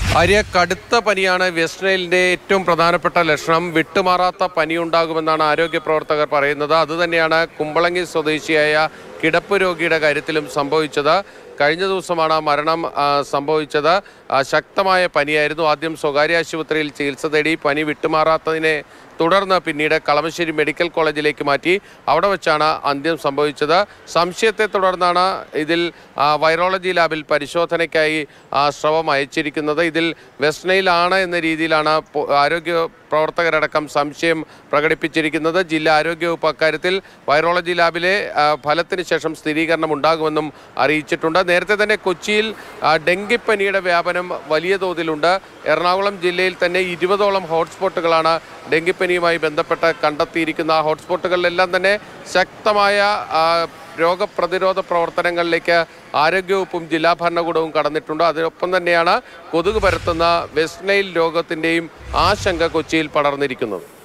ആര്യ കടുത്ത പനിയാണ് വെസ്റ്റ് നൈലിന്റെ ഏറ്റവും പ്രധാനപ്പെട്ട ലക്ഷണം വിട്ടുമാറാത്ത പനി ഉണ്ടാകുമെന്നാണ് ആരോഗ്യ പ്രവർത്തകർ പറയുന്നത് അതുതന്നെയാണ് കുമ്പളങ്ങി സ്വദേശിയായ കിടപ്പ് രോഗിയുടെ കാര്യത്തിലും സംഭവിച്ചത് കഴിഞ്ഞ ദിവസമാണ് മരണം ആ, സംഭവിച്ചത് ആ, ശക്തമായ പനിയായിരുന്നു ആദ്യം സ്വകാര്യ ആശുപത്രിയിൽ ചികിത്സ തേടി പനി വിട്ടുമാറാത്തതിനെ തുടർന്ന് പിന്നീട് കളമശ്ശേരി മെഡിക്കൽ കോളേജിലേക്ക് മാറ്റി അവിടെ വെച്ചാണ് അന്ത്യം സംഭവിച്ചത് സംശയത്തെ തുടർന്നാണ് ഇതിൽ ആ, വൈറോളജി ലാബിൽ പരിശോധനയ്ക്കായി ആ, സ്രവം അയച്ചിരിക്കുന്നത് ഇതിൽ വെസ്റ്റ്നയിലാണ് എന്ന രീതിയിലാണ് പൊ- ആരോഗ്യ പ്രവർത്തകരടക്കം സംശയം പ്രകടിപ്പിച്ചിരിക്കുന്നത് ജില്ലാ ആരോഗ്യവകുപ്പ് അക്കാര്യത്തിൽ വൈറോളജി ലാബിലെ ആ, ഫലത്തിന് ശേഷം സ്ഥിരീകരണം ഉണ്ടാകുമെന്നും അറിയിച്ചിട്ടുണ്ട് നേരത്തെ തന്നെ കൊച്ചിയിൽ ആ, ഡെങ്കിപ്പനിയുടെ വ്യാപനം വലിയ തോതിലുണ്ട് എറണാകുളം ജില്ലയിൽ തന്നെ ഇരുപതോളം ഹോട്ട്സ്പോട്ടുകളാണ് ഡെങ്കിപ്പനിയുമായി ബന്ധപ്പെട്ട് കണ്ടെത്തിയിരിക്കുന്ന ആ ഹോട്ട്സ്പോട്ടുകളിലെല്ലാം തന്നെ ശക്തമായ ആ, രോഗപ്രതിരോധ പ്രവർത്തനങ്ങളിലേക്ക് ആരോഗ്യവകുപ്പും ജില്ലാ ഭരണകൂടവും കടന്നിട്ടുണ്ട് അതിനൊപ്പം തന്നെയാണ് കൊതുക് പരത്തുന്ന വെസ്റ്റ് നൈൽ രോഗത്തിൻ്റെയും ആശങ്ക കൊച്ചിയിൽ പടർന്നിരിക്കുന്നത്